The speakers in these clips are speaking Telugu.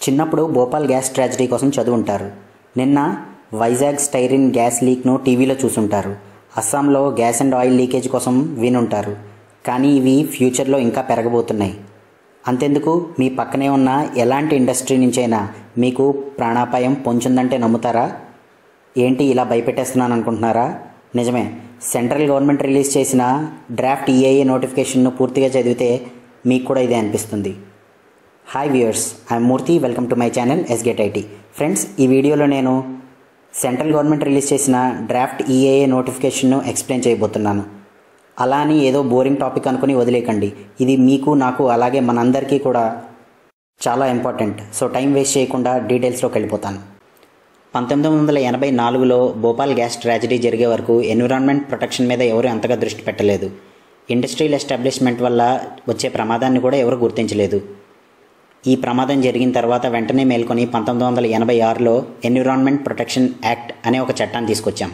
చిన్నప్పుడు భోపాల్ గ్యాస్ ట్రాజడీ కోసం చదువుంటారు నిన్న వైజాగ్ స్టైరిన్ గ్యాస్ లీక్ను టీవీలో చూసుంటారు అస్సాంలో గ్యాస్ అండ్ ఆయిల్ లీకేజ్ కోసం వినుంటారు కానీ ఇవి ఫ్యూచర్లో ఇంకా పెరగబోతున్నాయి అంతెందుకు మీ పక్కనే ఉన్న ఎలాంటి ఇండస్ట్రీ నుంచైనా మీకు ప్రాణాపాయం పొంచుందంటే నమ్ముతారా ఏంటి ఇలా భయపెట్టేస్తున్నాను అనుకుంటున్నారా నిజమే సెంట్రల్ గవర్నమెంట్ రిలీజ్ చేసిన డ్రాఫ్ట్ ఈఏఏ నోటిఫికేషన్ను పూర్తిగా చదివితే మీకు కూడా ఇదే అనిపిస్తుంది hi viewers I'm Murthy welcome to my channel ఎస్గెట్ ఐటీ ఫ్రెండ్స్ ఈ వీడియోలో నేను సెంట్రల్ గవర్నమెంట్ రిలీజ్ చేసిన డ్రాఫ్ట్ ఈఏఏ నోటిఫికేషన్ను ఎక్స్ప్లెయిన్ చేయబోతున్నాను అలా అని ఏదో బోరింగ్ టాపిక్ అనుకుని వదిలేకండి ఇది మీకు నాకు అలాగే మనందరికీ కూడా చాలా ఇంపార్టెంట్ సో టైం వేస్ట్ చేయకుండా డీటెయిల్స్లోకి వెళ్ళిపోతాను పంతొమ్మిది వందల ఎనభై నాలుగులో భోపాల్ గ్యాస్ ట్రాజడీ జరిగే వరకు ఎన్విరాన్మెంట్ ప్రొటెక్షన్ మీద ఎవరు అంతగా దృష్టి పెట్టలేదు ఇండస్ట్రియల్ ఎస్టాబ్లిష్మెంట్ వల్ల వచ్చే ప్రమాదాన్ని కూడా ఎవరు గుర్తించలేదు ఈ ప్రమాదం జరిగిన తర్వాత వెంటనే మేల్కొని పంతొమ్మిది వందల ఎనభై ఆరులో ఎన్విరాన్మెంట్ ప్రొటెక్షన్ యాక్ట్ అనే ఒక చట్టాన్ని తీసుకొచ్చాం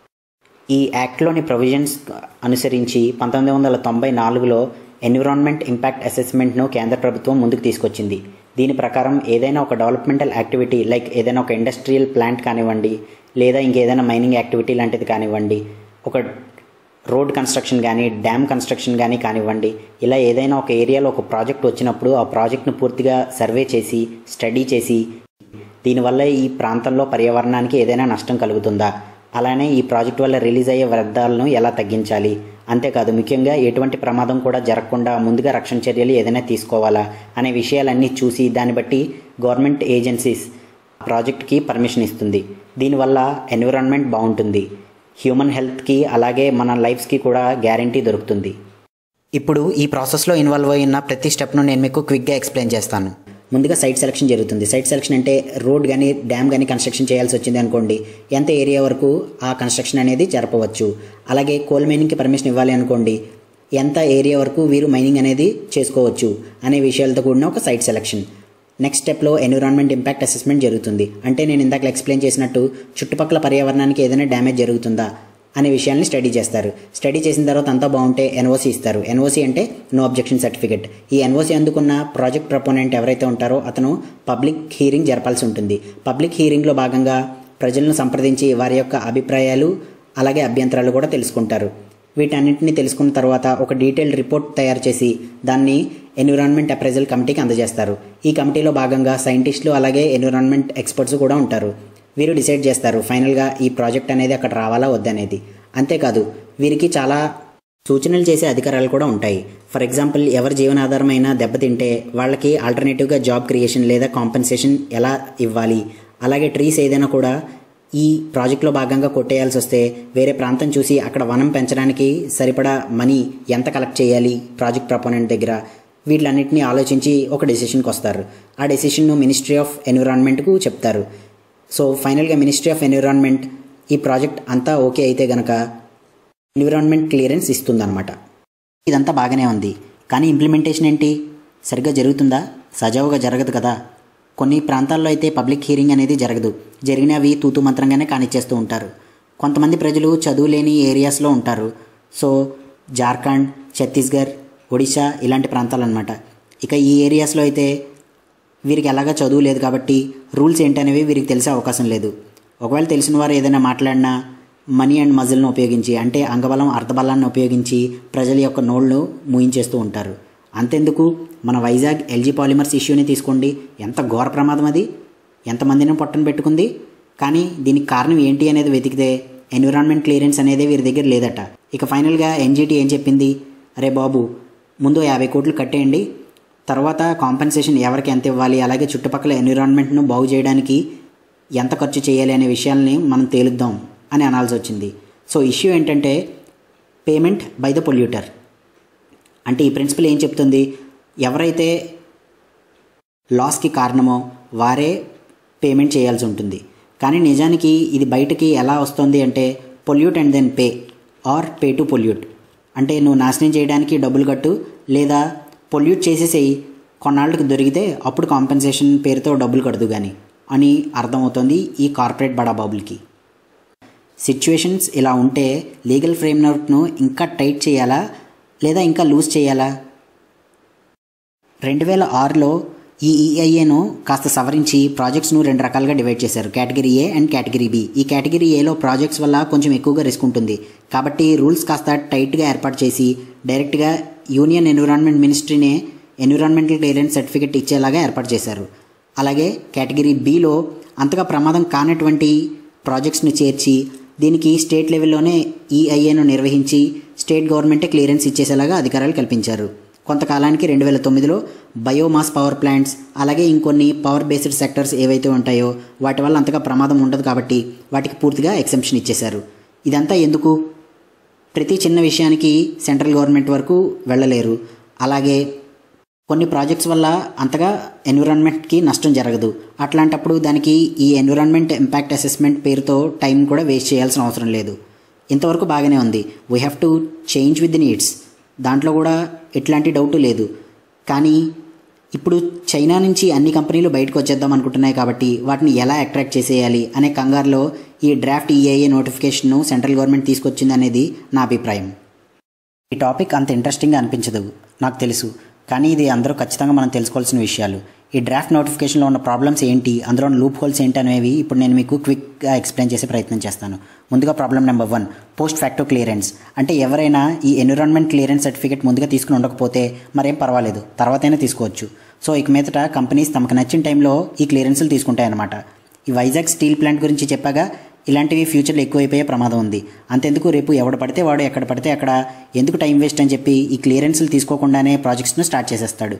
ఈ యాక్ట్లోని ప్రొవిజన్స్ అనుసరించి పంతొమ్మిది వందల తొంభై నాలుగులో ఎన్విరాన్మెంట్ ఇంపాక్ట్ అసెస్మెంట్ను కేంద్ర ప్రభుత్వం ముందుకు తీసుకొచ్చింది దీని ప్రకారం ఏదైనా ఒక డెవలప్మెంటల్ యాక్టివిటీ లైక్ ఏదైనా ఒక ఇండస్ట్రియల్ ప్లాంట్ కానివ్వండి లేదా ఇంకేదైనా మైనింగ్ యాక్టివిటీ లాంటిది కానివ్వండి ఒక రోడ్ కన్స్ట్రక్షన్ కానీ డ్యామ్ కన్స్ట్రక్షన్ కానీ కానివ్వండి ఇలా ఏదైనా ఒక ఏరియాలో ఒక ప్రాజెక్ట్ వచ్చినప్పుడు ఆ ప్రాజెక్ట్ను పూర్తిగా సర్వే చేసి స్టడీ చేసి దీనివల్ల ఈ ప్రాంతంలో పర్యావరణానికి ఏదైనా నష్టం కలుగుతుందా అలానే ఈ ప్రాజెక్ట్ వల్ల రిలీజ్ అయ్యే వ్యర్థాలను ఎలా తగ్గించాలి అంతేకాదు ముఖ్యంగా ఎటువంటి ప్రమాదం కూడా జరగకుండా ముందుగా రక్షణ చర్యలు ఏదైనా తీసుకోవాలా అనే విషయాలన్నీ చూసి దాన్ని బట్టి గవర్నమెంట్ ఏజెన్సీస్ ప్రాజెక్ట్కి పర్మిషన్ ఇస్తుంది దీనివల్ల ఎన్విరాన్మెంట్ బాగుంటుంది హ్యూమన్ హెల్త్కి అలాగే మన లైఫ్స్కి కూడా గ్యారంటీ దొరుకుతుంది ఇప్పుడు ఈ ప్రాసెస్లో ఇన్వాల్వ్ అయిన ప్రతి స్టెప్ను నేను మీకు క్విక్గా ఎక్స్ప్లెయిన్ చేస్తాను ముందుగా సైట్ సెలక్షన్ జరుగుతుంది సైట్ సెలక్షన్ అంటే రోడ్ కానీ డ్యామ్ కానీ కన్స్ట్రక్షన్ చేయాల్సి వచ్చింది అనుకోండి ఎంత ఏరియా వరకు ఆ కన్స్ట్రక్షన్ అనేది జరపవచ్చు అలాగే కోల్ మైనింగ్కి పర్మిషన్ ఇవ్వాలి అనుకోండి ఎంత ఏరియా వరకు వీరు మైనింగ్ అనేది చేసుకోవచ్చు అనే విషయాలతో కూడిన ఒక సైట్ సెలక్షన్ నెక్స్ట్ స్టెప్లో ఎన్విరాన్మెంట్ ఇంపాక్ట్ అసెస్మెంట్ జరుగుతుంది అంటే నేను ఇందాక ఎక్స్ప్లెయిన్ చేసినట్టు చుట్టుపక్కల పర్యావరణానికి ఏదైనా డ్యామేజ్ జరుగుతుందా అనే విషయాల్ని స్టడీ చేస్తారు స్టడీ చేసిన తర్వాత అంతా బాగుంటే ఎన్ఓసి ఇస్తారు ఎన్ఓసి అంటే నో అబ్జెక్షన్ సర్టిఫికెట్ ఈ ఎన్ఓసి అందుకున్న ప్రాజెక్ట్ ప్రపోనెంట్ ఎవరైతే ఉంటారో అతను పబ్లిక్ హీరింగ్ జరపాల్సి ఉంటుంది పబ్లిక్ హీరింగ్లో భాగంగా ప్రజలను సంప్రదించి వారి యొక్క అభిప్రాయాలు అలాగే అభ్యంతరాలు కూడా తెలుసుకుంటారు వీటన్నింటినీ తెలుసుకున్న తర్వాత ఒక డీటెయిల్డ్ రిపోర్ట్ తయారు చేసి దాన్ని ఎన్విరాన్మెంట్ అప్రైజల్ కమిటీకి అందజేస్తారు ఈ కమిటీలో భాగంగా సైంటిస్టులు అలాగే ఎన్విరాన్మెంట్ ఎక్స్పర్ట్స్ కూడా ఉంటారు వీరు డిసైడ్ చేస్తారు ఫైనల్గా ఈ ప్రాజెక్ట్ అనేది అక్కడ రావాలా వద్దనేది అంతేకాదు వీరికి చాలా సూచనలు చేసే అధికారాలు కూడా ఉంటాయి ఫర్ ఎగ్జాంపుల్ ఎవరి జీవనాధారమైన దెబ్బతింటే వాళ్ళకి ఆల్టర్నేటివ్గా జాబ్ క్రియేషన్ లేదా కాంపెన్సేషన్ ఎలా ఇవ్వాలి అలాగే ట్రీస్ ఏదైనా కూడా ఈ ప్రాజెక్ట్లో భాగంగా కొట్టేయాల్సి వస్తే వేరే ప్రాంతం చూసి అక్కడ వనం పెంచడానికి సరిపడా మనీ ఎంత కలెక్ట్ చేయాలి ప్రాజెక్ట్ ప్రపోనెంట్ దగ్గర వీటిలన్నింటినీ ఆలోచించి ఒక డెసిషన్కి వస్తారు ఆ డెసిషన్ను మినిస్ట్రీ ఆఫ్ ఎన్విరాన్మెంట్కు చెప్తారు సో ఫైనల్గా మినిస్ట్రీ ఆఫ్ ఎన్విరాన్మెంట్ ఈ ప్రాజెక్ట్ అంతా ఓకే అయితే గనక ఎన్విరాన్మెంట్ క్లియరెన్స్ ఇస్తుందన్నమాట ఇదంతా బాగానే ఉంది కానీ ఇంప్లిమెంటేషన్ ఏంటి సరిగ్గా జరుగుతుందా సజావుగా జరగదు కదా కొన్ని ప్రాంతాల్లో అయితే పబ్లిక్ హీరింగ్ అనేది జరగదు జరిగినవి తూతు మంత్రంగానే కానిచ్చేస్తూ ఉంటారు కొంతమంది ప్రజలు చదువు లేని ఏరియాస్లో ఉంటారు సో జార్ఖండ్ ఛత్తీస్గఢ్ ఒడిశా ఇలాంటి ప్రాంతాలు అనమాట ఇక ఈ ఏరియాస్లో అయితే వీరికి ఎలాగా చదువు లేదు కాబట్టి రూల్స్ ఏంటనేవి వీరికి తెలిసే అవకాశం లేదు ఒకవేళ తెలిసిన వారు ఏదైనా మాట్లాడినా మనీ అండ్ మజిల్ను ఉపయోగించి అంటే అంగబలం అర్ధబలాన్ని ఉపయోగించి ప్రజల యొక్క నోళ్లు మూయించేస్తూ ఉంటారు అంతెందుకు మన వైజాగ్ ఎల్జీ పాలిమర్స్ ఇష్యూని తీసుకోండి ఎంత ఘోర ప్రమాదం అది ఎంతమందిని పొట్టను పెట్టుకుంది కానీ దీనికి కారణం ఏంటి అనేది వెతికితే ఎన్విరాన్మెంట్ క్లియరెన్స్ అనేది వీరి దగ్గర లేదట ఇక ఫైనల్గా ఎన్జిటి ఏం చెప్పింది అరే బాబు ముందు యాభై కోట్లు కట్టేయండి తర్వాత కాంపెన్సేషన్ ఎవరికి ఎంత ఇవ్వాలి అలాగే చుట్టుపక్కల ఎన్విరాన్మెంట్ను బాగు చేయడానికి ఎంత ఖర్చు చేయాలి అనే విషయాల్ని మనం తేలుద్దాం అని అనాల్సి వచ్చింది సో ఇష్యూ ఏంటంటే పేమెంట్ బై ద పొల్యూటర్ అంటే ఈ ప్రిన్సిపల్ ఏం చెప్తుంది ఎవరైతే లాస్కి కారణమో వారే పేమెంట్ చేయాల్సి ఉంటుంది కానీ నిజానికి ఇది బయటకి ఎలా వస్తుంది అంటే pollute and then pay or pay to pollute అంటే నువ్వు నాశనం చేయడానికి డబ్బులు కట్టు లేదా పొల్యూట్ చేసేసేయి కొన్నాళ్ళకి దొరికితే అప్పుడు కాంపెన్సేషన్ పేరుతో డబ్బులు కడదు కానీ అని అర్థమవుతుంది ఈ కార్పొరేట్ బడాబాబులకి సిచ్యువేషన్స్ ఇలా ఉంటే లీగల్ ఫ్రేమ్వర్క్ను ఇంకా టైట్ చేయాలా లేదా ఇంకా లూజ్ చేయాలా రెండు వేల ఆరులో ఈ ఈఐఏను కాస్త సవరించి ప్రాజెక్ట్స్ను రెండు రకాలుగా డివైడ్ చేశారు category A and category B ఈ కేటగిరీ ఏలో ప్రాజెక్ట్స్ వల్ల కొంచెం ఎక్కువగా రిస్క్ ఉంటుంది కాబట్టి రూల్స్ కాస్త టైట్గా ఏర్పాటు చేసి డైరెక్ట్గా యూనియన్ ఎన్విరాన్మెంట్ మినిస్ట్రీనే ఎన్విరాన్మెంటల్ క్లియరెన్స్ సర్టిఫికెట్ ఇచ్చేలాగా ఏర్పాటు చేశారు అలాగే కేటగిరీ బిలో అంతగా ప్రమాదం కానటువంటి ప్రాజెక్ట్స్ను చేర్చి దీనికి స్టేట్ లెవెల్లోనే ఈఐఏను నిర్వహించి స్టేట్ గవర్నమెంటే క్లియరెన్స్ ఇచ్చేసేలాగా అధికారాలు కల్పించారు కొంతకాలానికి రెండు వేల తొమ్మిదిలో బయోమాస్ పవర్ ప్లాంట్స్ అలాగే ఇంకొన్ని పవర్ బేస్డ్ సెక్టర్స్ ఏవైతే ఉంటాయో వాటి వల్ల అంతగా ప్రమాదం ఉండదు కాబట్టి వాటికి పూర్తిగా ఎక్సెంప్షన్ ఇచ్చేశారు ఇదంతా ఎందుకు ప్రతి చిన్న విషయానికి సెంట్రల్ గవర్నమెంట్ వరకు వెళ్ళలేరు అలాగే కొన్ని ప్రాజెక్ట్స్ వల్ల అంతగా ఎన్విరాన్మెంట్కి నష్టం జరగదు అట్లాంటప్పుడు దానికి ఈ ఎన్విరాన్మెంట్ ఇంపాక్ట్ అసెస్మెంట్ పేరుతో టైం కూడా వేస్ట్ చేయాల్సిన అవసరం లేదు ఇంతవరకు బాగానే ఉంది we have to change with the needs దాంట్లో కూడా ఎట్లాంటి డౌట్ లేదు కానీ ఇప్పుడు చైనా నుంచి అన్ని కంపెనీలు బయటకు వచ్చేద్దాం అనుకుంటున్నాయి కాబట్టి వాటిని ఎలా అట్రాక్ట్ చేసేయాలి అనే కంగారులో ఈ డ్రాఫ్ట్ ఈఏఏ నోటిఫికేషన్ను సెంట్రల్ గవర్నమెంట్ తీసుకొచ్చింది అనేది నా అభిప్రాయం ఈ టాపిక్ అంత ఇంట్రెస్టింగ్గా అనిపించదు నాకు తెలుసు కానీ ఇది అందరూ ఖచ్చితంగా మనం తెలుసుకోవాల్సిన విషయాలు ఈ డ్రాఫ్ట్ నోటిఫికేషన్లో ఉన్న ప్రాబ్లమ్స్ ఏంటి అందులో ఉన్న లూప్ హోల్స్ ఏంటి అనేవి ఇప్పుడు నేను మీకు క్విక్గా ఎక్స్ప్లెయిన్ చేసే ప్రయత్నం చేస్తాను ముందుగా problem number one post facto clearance అంటే ఎవరైనా ఈ ఎన్విరాన్మెంట్ క్లియరెన్స్ సర్టిఫికేట్ ముందుగా తీసుకుని ఉండకపోతే మరేం పర్వాలేదు తర్వాతైనా తీసుకోవచ్చు సో ఇక మీదట కంపెనీస్ తమకు నచ్చిన టైంలో ఈ క్లియరెన్స్లు తీసుకుంటాయన్నమాట ఈ వైజాగ్ స్టీల్ ప్లాంట్ గురించి చెప్పాగా ఇలాంటివి ఫ్యూచర్లో ఎక్కువైపోయే ప్రమాదం ఉంది అంతెందుకు రేపు ఎవడు పడితే వాడు ఎక్కడ పడితే అక్కడ ఎందుకు టైం వేస్ట్ అని చెప్పి ఈ క్లియరెన్స్లు తీసుకోకుండానే ప్రాజెక్ట్స్ను స్టార్ట్ చేసేస్తాడు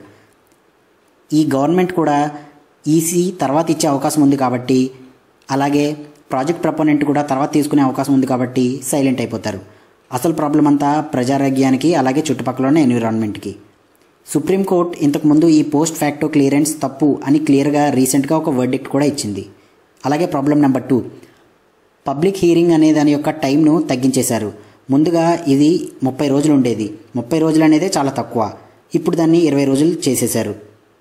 ఈ గవర్నమెంట్ కూడా ఈసీ తర్వాత ఇచ్చే అవకాశం ఉంది కాబట్టి అలాగే ప్రాజెక్ట్ ప్రపోనెంట్ కూడా తర్వాత తీసుకునే అవకాశం ఉంది కాబట్టి సైలెంట్ అయిపోతారు అసలు ప్రాబ్లం అంతా ప్రజారోగ్యానికి అలాగే చుట్టుపక్కల ఉన్న ఎన్విరాన్మెంట్కి సుప్రీంకోర్టు ఇంతకుముందు ఈ పోస్ట్ ఫ్యాక్టో క్లియరెన్స్ తప్పు అని క్లియర్గా రీసెంట్గా ఒక వర్డిక్ట్ కూడా ఇచ్చింది అలాగే problem number two public hearing అనే దాని యొక్క టైంను తగ్గించేశారు ముందుగా ఇది ముప్పై రోజులు ఉండేది ముప్పై రోజులు అనేదే చాలా తక్కువ ఇప్పుడు దాన్ని ఇరవై రోజులు చేసేశారు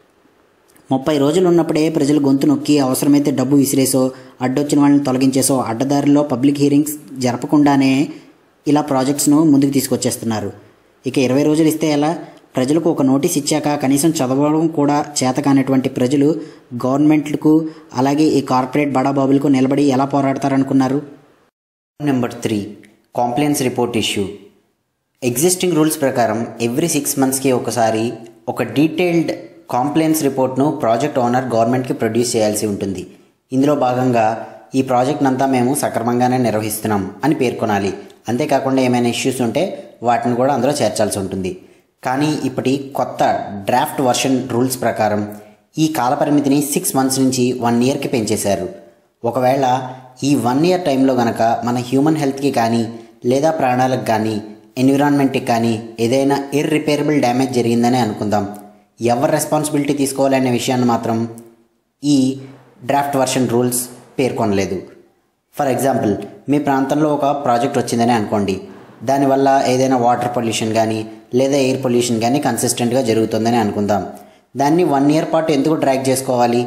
ముప్పై రోజులు ఉన్నప్పుడే ప్రజలు గొంతు నొక్కి అవసరమైతే డబ్బు విసిరేసో అడ్డొచ్చిన వాళ్ళని తొలగించేసో అడ్డదారిలో పబ్లిక్ హీరింగ్స్ జరపకుండానే ఇలా ప్రాజెక్ట్స్ను ముందుకు తీసుకొచ్చేస్తున్నారు ఇక ఇరవై రోజులు ఇస్తే ఎలా ప్రజలకు ఒక నోటీస్ ఇచ్చాక కనీసం చదవడం కూడా చేత కానటువంటి ప్రజలు గవర్నమెంట్లకు అలాగే ఈ కార్పొరేట్ బడాబాబులకు నిలబడి ఎలా పోరాడతారనుకున్నారు number three compliance report issue existing rules ప్రకారం ఎవ్రీ సిక్స్ మంత్స్కి ఒకసారి ఒక డీటెయిల్డ్ కాంప్లైన్స్ రిపోర్ట్ను ప్రాజెక్ట్ ఓనర్ గవర్నమెంట్కి ప్రొడ్యూస్ చేయాల్సి ఉంటుంది ఇందులో భాగంగా ఈ ప్రాజెక్ట్ అంతా మేము సక్రమంగానే నిర్వహిస్తున్నాం అని పేర్కొనాలి అంతేకాకుండా ఏమైనా ఇష్యూస్ ఉంటే వాటిని కూడా అందులో చేర్చాల్సి ఉంటుంది కానీ ఇప్పటి కొత్త డ్రాఫ్ట్ వర్షన్ రూల్స్ ప్రకారం ఈ కాలపరిమితిని సిక్స్ మంత్స్ నుంచి వన్ ఇయర్కి పెంచేశారు ఒకవేళ ఈ వన్ ఇయర్ టైంలో గనక మన హ్యూమన్ హెల్త్కి కానీ లేదా ప్రాణాలకు కానీ ఎన్విరాన్మెంట్కి కానీ ఏదైనా ఇర్రిపేరబుల్ డ్యామేజ్ జరిగిందని అనుకుందాం ఎవరు రెస్పాన్సిబిలిటీ తీసుకోవాలనే విషయాన్ని మాత్రం ఈ డ్రాఫ్ట్ వర్షన్ రూల్స్ పేర్కొనలేదు ఫర్ ఎగ్జాంపుల్ మీ ప్రాంతంలో ఒక ప్రాజెక్ట్ వచ్చిందని అనుకోండి దానివల్ల ఏదైనా వాటర్ పొల్యూషన్ కానీ లేదా ఎయిర్ పొల్యూషన్ కానీ కన్సిస్టెంట్గా జరుగుతుందని అనుకుందాం దాన్ని వన్ ఇయర్ పాటు ఎందుకు డ్రాగ్ చేసుకోవాలి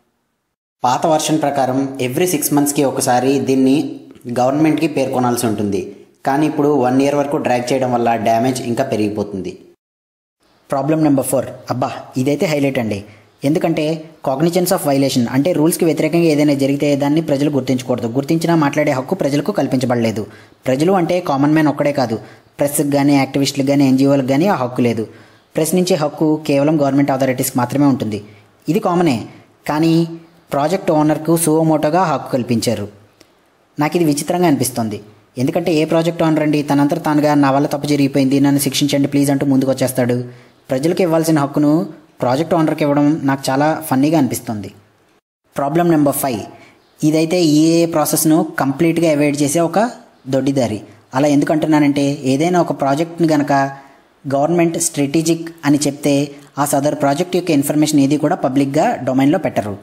పాత వర్షన్ ప్రకారం ఎవ్రీ సిక్స్ మంత్స్కి ఒకసారి దీన్ని గవర్నమెంట్కి పేర్కొనాల్సి ఉంటుంది కానీ ఇప్పుడు వన్ ఇయర్ వరకు డ్రాగ్ చేయడం వల్ల డ్యామేజ్ ఇంకా పెరిగిపోతుంది ప్రాబ్లం నెంబర్ ఫోర్ అబ్బా ఇదైతే హైలైట్ అండి ఎందుకంటే కాగ్నిజెన్స్ ఆఫ్ వైలేషన్ అంటే రూల్స్కి వ్యతిరేకంగా ఏదైనా జరిగితే దాన్ని ప్రజలు గుర్తించకూడదు గుర్తించినా మాట్లాడే హక్కు ప్రజలకు కల్పించబడలేదు ప్రజలు అంటే కామన్ మ్యాన్ ఒక్కడే కాదు ప్రెస్కి కానీ యాక్టివిస్టులకు కానీ ఎన్జిఓలకు కానీ ఆ హక్కు లేదు ప్రశ్నించే హక్కు కేవలం గవర్నమెంట్ అథారిటీస్కి మాత్రమే ఉంటుంది ఇది కామనే కానీ ప్రాజెక్ట్ ఓనర్కు సువమోటోగా హక్కు కల్పించారు నాకు ఇది విచిత్రంగా అనిపిస్తుంది ఎందుకంటే ఏ ప్రాజెక్ట్ ఓనర్ అండి తనంతట తానుగా నా వల్ల తప్పు జరిగిపోయింది నన్ను శిక్షించండి ప్లీజ్ అంటూ ముందుకు వచ్చేస్తాడు ప్రజలకు ఇవ్వాల్సిన హక్కును ప్రాజెక్ట్ ఓనర్కి ఇవ్వడం నాకు చాలా ఫన్నీగా అనిపిస్తుంది ప్రాబ్లం నెంబర్ ఫైవ్ ఇదైతే ఈఏ ప్రాసెస్ను కంప్లీట్గా అవాయిడ్ చేసే ఒక దొడ్డిదారి అలా ఎందుకు అంటున్నానంటే ఏదైనా ఒక ప్రాజెక్ట్ని గనక గవర్నమెంట్ స్ట్రాటజిక్ అని చెప్తే ఆ సదర్ ప్రాజెక్ట్ యొక్క ఇన్ఫర్మేషన్ ఏది కూడా పబ్లిక్గా డొమైన్లో పెట్టరు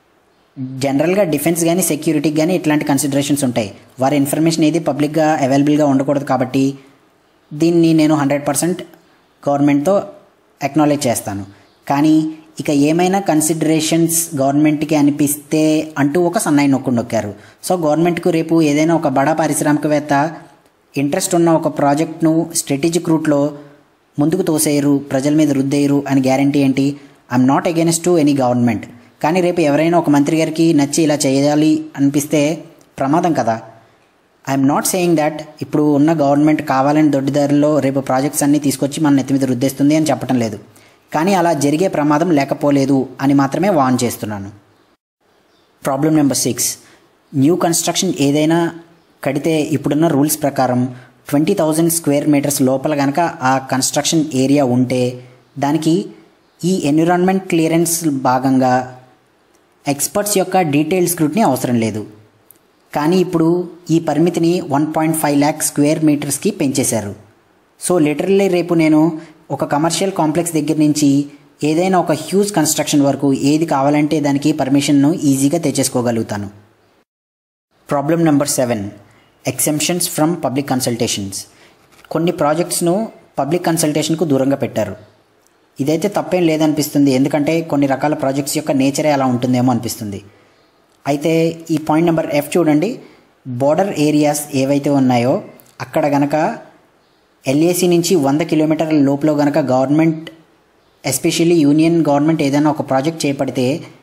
జనరల్గా డిఫెన్స్ కానీ సెక్యూరిటీకి కానీ ఇట్లాంటి కన్సిడరేషన్స్ ఉంటాయి వారి ఇన్ఫర్మేషన్ ఏది పబ్లిక్గా అవైలబుల్గా ఉండకూడదు కాబట్టి దీన్ని నేను హండ్రెడ్ పర్సెంట్ గవర్నమెంట్తో అక్నాలెడ్జ్ చేస్తాను కానీ ఇక ఏమైనా కన్సిడరేషన్స్ గవర్నమెంట్కి అనిపిస్తే అంటూ ఒక సన్నాయి నొక్కు నొక్కారు సో గవర్నమెంట్కు రేపు ఏదైనా ఒక బడా పారిశ్రామికవేత్త ఇంట్రెస్ట్ ఉన్న ఒక ప్రాజెక్ట్ను స్ట్రాటజిక్ రూట్లో ముందుకు తోసేయరు ప్రజల మీద రుద్దేయరు అని గ్యారంటీ ఏంటి I'm not against to any government కానీ రేపు ఎవరైనా ఒక మంత్రి గారికి నచ్చి ఇలా చేయాలి అనిపిస్తే ప్రమాదం కదా ఐఎమ్ నాట్ సేయింగ్ దట్ ఇప్పుడు ఉన్న గవర్నమెంట్ కావాలని దొడ్డిదారిలో రేపు ప్రాజెక్ట్స్ అన్నీ తీసుకొచ్చి మన నెత్తి మీద రుద్దేస్తుంది అని చెప్పడం లేదు కానీ అలా జరిగే ప్రమాదం లేకపోలేదు అని మాత్రమే వార్న్ చేస్తున్నాను problem number six new construction ఏదైనా కడితే ఇప్పుడున్న రూల్స్ ప్రకారం ట్వంటీ థౌజండ్ స్క్వేర్ మీటర్స్ లోపల కనుక ఆ కన్స్ట్రక్షన్ ఏరియా ఉంటే దానికి ఈ ఎన్విరాన్మెంట్ క్లియరెన్స్ భాగంగా ఎక్స్పర్ట్స్ యొక్క డీటెయిల్ స్క్రూట్ని అవసరం లేదు కానీ ఇప్పుడు ఈ పరిమితిని one point five lakh square మీటర్స్కి పెంచేశారు సో లిటరల్లీ రేపు నేను ఒక కమర్షియల్ కాంప్లెక్స్ దగ్గర నుంచి ఏదైనా ఒక హ్యూజ్ కన్స్ట్రక్షన్ వరకు ఏది కావాలంటే దానికి పర్మిషన్ను ఈజీగా తెచ్చేసుకోగలుగుతాను problem number seven exemptions from public consultations కొన్ని ప్రాజెక్ట్స్ను పబ్లిక్ కన్సల్టేషన్కు దూరంగా పెట్టారు ఇదైతే తప్పేం లేదనిపిస్తుంది ఎందుకంటే కొన్ని రకాల ప్రాజెక్ట్స్ యొక్క నేచరే అలా ఉంటుందేమో అనిపిస్తుంది అయితే ఈ పాయింట్ నెంబర్ ఎఫ్ చూడండి బోర్డర్ ఏరియాస్ ఏవైతే ఉన్నాయో అక్కడ గనక ఎల్ఏసి నుంచి వంద కిలోమీటర్ల లోపల గనక గవర్నమెంట్ ఎస్పెషల్లీ యూనియన్ గవర్నమెంట్ ఏదైనా ఒక ప్రాజెక్ట్ చేపడితే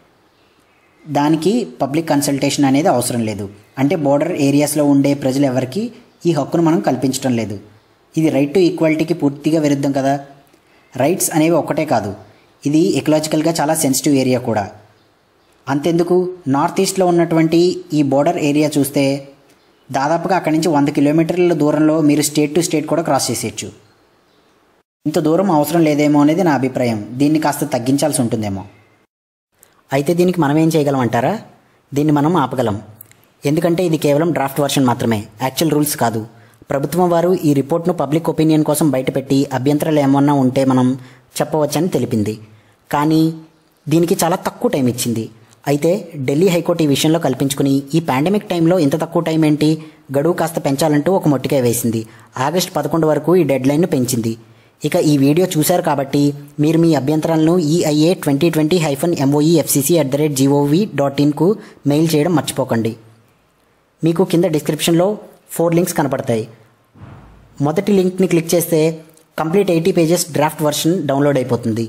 దానికి పబ్లిక్ కన్సల్టేషన్ అనేది అవసరం లేదు అంటే బోర్డర్ ఏరియాస్లో ఉండే ప్రజలు ఎవరికి ఈ హక్కును మనం కల్పించడం లేదు ఇది రైట్ టు ఈక్వాలిటీకి పూర్తిగా విరుద్ధం కదా రైట్స్ అనేవి ఒక్కటే కాదు ఇది ఎకలాజికల్గా చాలా సెన్సిటివ్ ఏరియా కూడా అంతెందుకు నార్త్ ఈస్ట్లో ఉన్నటువంటి ఈ బోర్డర్ ఏరియా చూస్తే దాదాపుగా అక్కడి నుంచి వంద కిలోమీటర్ల దూరంలో మీరు స్టేట్ టు స్టేట్ కూడా క్రాస్ చేసేయచ్చు ఇంత దూరం అవసరం లేదేమో అనేది నా అభిప్రాయం దీన్ని కాస్త తగ్గించాల్సి ఉంటుందేమో అయితే దీనికి మనం ఏం చేయగలం అంటారా దీన్ని మనం ఆపగలం ఎందుకంటే ఇది కేవలం డ్రాఫ్ట్ వర్షన్ మాత్రమే యాక్చువల్ రూల్స్ కాదు ప్రభుత్వం వారు ఈ రిపోర్ట్ను పబ్లిక్ ఒపీనియన్ కోసం బయటపెట్టి అభ్యంతరాలు ఏమన్నా ఉంటే మనం చెప్పవచ్చని తెలిపింది కానీ దీనికి చాలా తక్కువ టైం ఇచ్చింది అయితే ఢిల్లీ హైకోర్టు ఈ విషయంలో కల్పించుకుని ఈ పాండమిక్ టైంలో ఇంత తక్కువ టైం ఏంటి గడువు కాస్త పెంచాలంటూ ఒక మొట్టికాయ వేసింది ఆగస్టు పదకొండు వరకు ఈ డెడ్ లైన్ను పెంచింది ఇక ఈ వీడియో చూశారు కాబట్టి మీరు మీ అభ్యంతరాలను EIA twenty twenty hyphen MOE FCC at the rate gov dot ఇన్కు మెయిల్ చేయడం మర్చిపోకండి మీకు కింద డిస్క్రిప్షన్లో ఫోర్ లింక్స్ కనపడతాయి మొదటి లింక్ని క్లిక్ చేస్తే complete eighty pages draft version download అయిపోతుంది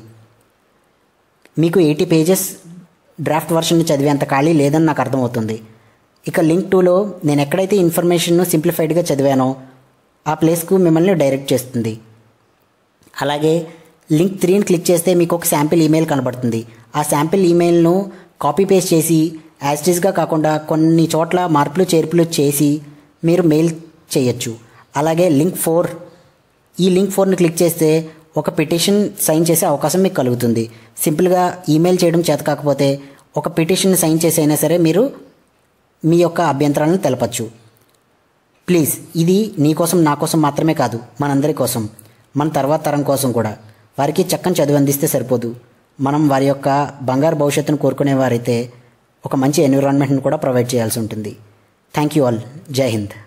మీకు ఎయిటీ పేజెస్ డ్రాఫ్ట్ వర్షన్ చదివేంత ఖాళీ లేదని నాకు అర్థమవుతుంది ఇక లింక్ టూలో నేను ఎక్కడైతే ఇన్ఫర్మేషన్ను సింప్లిఫైడ్గా చదివానో ఆ ప్లేస్కు మిమ్మల్ని డైరెక్ట్ చేస్తుంది అలాగే లింక్ త్రీని క్లిక్ చేస్తే మీకు ఒక శాంపిల్ ఈమెయిల్ కనబడుతుంది ఆ శాంపిల్ ఈమెయిల్ను కాపీ పేస్ట్ చేసి యాజ్టీస్గా కాకుండా కొన్ని చోట్ల మార్పులు చేర్పులు చేసి మీరు మెయిల్ చేయొచ్చు అలాగే లింక్ ఫోర్ ఈ లింక్ ఫోర్ని క్లిక్ చేస్తే ఒక పిటిషన్ సైన్ చేసే అవకాశం మీకు కలుగుతుంది సింపుల్గా ఈమెయిల్ చేయడం చేత కాకపోతే ఒక పిటిషన్ సైన్ చేసి అయినా సరే మీరు మీ యొక్క అభ్యంతరాలను తెలపచ్చు ప్లీజ్ ఇది నీ కోసం నా కోసం మాత్రమే కాదు మనందరి కోసం మన తర్వాత తరం కోసం కూడా వారికి చక్కని చదువు అందిస్తే సరిపోదు మనం వారి యొక్క బంగారు భవిష్యత్తును కోరుకునే వారైతే ఒక మంచి ఎన్విరాన్మెంట్ని కూడా ప్రొవైడ్ చేయాల్సి ఉంటుంది థ్యాంక్ యూ ఆల్ జై హింద్